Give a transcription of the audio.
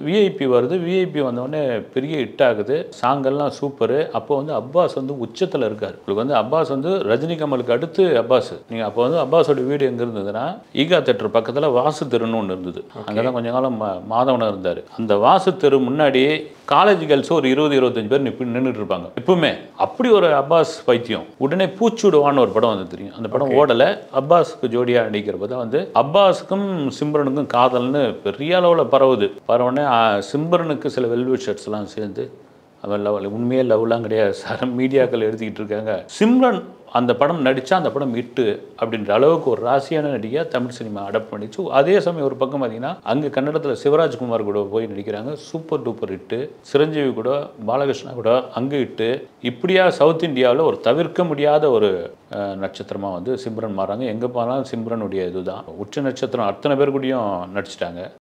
VIP வருது VIP வந்தோடனே பெரிய ஹிட் ஆகுது சாங்கெல்லாம் சூப்பரு அப்போ வந்து அப்பாஸ் வந்து உச்சத்தில் இருக்கார் உங்களுக்கு வந்து அப்பாஸ் வந்து ரஜினி கமலுக்கு அடுத்து அப்பாஸ் நீங்கள் அப்போ வந்து அப்பாஸோட வீடு எங்கே இருந்ததுன்னா ஈகா தேட்டர் பக்கத்தில் வாசு தெருன்னு ஒன்று இருந்தது அங்கே தான் கொஞ்ச காலம் மா- மாதவனம் இருந்தார் அந்த வாசு தெரு முன்னாடி காலேஜ் கேர்ள்ஸ் ஒரு இருபது இருபத்தஞ்சு பேர் நிப்பு நின்றுட்டு இருப்பாங்க எப்பவுமே அப்படி ஒரு அப்பாஸ் பைத்தியம் உடனே பூச்சுடுவான்னு ஒரு படம் வந்து தெரியும் அந்த படம் ஓடலை அப்பாஸுக்கு ஜோடியாக நடிக்கிறப்ப தான் வந்து அப்பாஸுக்கும் சிம்ரனுக்கும் காதல்னு பெரிய அளவில் பரவுது பரவுனே ஆ, சிம்ரனுக்கு சில வெல்வெட் ஷர்ட்ஸ்லாம் சேர்ந்து அவன் லவ் உண்மையே லவ்லாம் கிடையாது சார் மீடியாக்கள் எழுதிக்கிட்டு இருக்காங்க சிம்ரன் அந்த படம் நடித்தா அந்த படம் இட்டு அப்படின்ற அளவுக்கு ஒரு ராசியான நடிகையாக தமிழ் சினிமா அடாப்ட் பண்ணிச்சு அதே சமயம் ஒரு பக்கம் பார்த்தீங்கன்னா அங்கே கன்னடத்தில் சிவராஜ்குமார் கூட போய் நடிக்கிறாங்க சூப்பர் டூப்பர் இட்டு சிரஞ்சீவி கூட பாலகிருஷ்ணா கூட அங்கே இட்டு இப்படியா சவுத் இந்தியாவில் ஒரு தவிர்க்க முடியாத ஒரு நட்சத்திரமாக வந்து சிம்ரன் மாறாங்க எங்கே போனாலும் சிம்ரனுடைய இதுதான் உச்ச நட்சத்திரம் அத்தனை பேர் கூடயும் நடிச்சிட்டாங்க